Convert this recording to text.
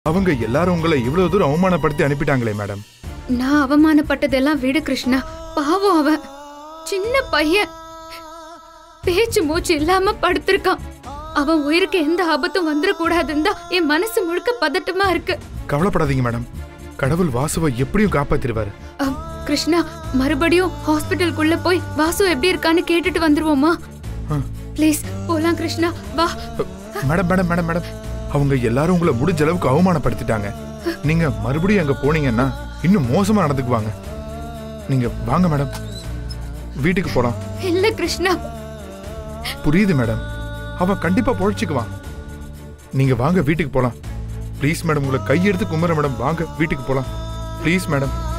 அவங்க எல்லாரும் உங்களை இவ்வளவு தூரம் அவமானப்படுத்தி அனுப்பிட்டாங்களே மேடம் நான் அவமானப்பட்டதெல்லாம் விடு கிருஷ்ணா பாவம் அவன் சின்ன பையன் பேச்சு மூச்சு இல்லாம படுத்திருக்கான் அவன் உயிருக்கு எந்த ஆபத்தும் வந்துடக்கூடாதுன்னு தான் என் மனசு முழுக்க பதட்டமா இருக்கு கவலைப்படாதீங்க மேடம் கடவுள் வாசுவை எப்படியும் காப்பாத்திருவாரு அம், கிருஷ்ணா மறுபடியும் ஹாஸ்பிட்டலுக்குள்ள போய் வாசு எப்படி இருக்கான்னு கேட்டுட்டு வந்துருவோமா ஆ. ப்ளீஸ் போலாம் கிருஷ்ணா வா மேடம் மேடம் மேடம் மேடம் அவங்க எல்லாரும் உங்களை முடிஞ்ச அளவுக்கு அவமானப்படுத்திட்டாங்க நீங்க மறுபடியும் அங்க போனீங்கன்னா இன்னும் மோசமா நடந்துக்குவாங்க நீங்க வாங்க மேடம் வீட்டுக்கு போலாம் இல்ல கிருஷ்ணா புரியுது மேடம் அவன் கண்டிப்பா பொழைச்சுக்குவான் நீங்க வாங்க வீட்டுக்கு போலாம் ப்ளீஸ் மேடம் உங்களை கையெடுத்து கும்புற மேடம் வாங்க வீட்டுக்கு போலாம் ப்ளீஸ் மேடம்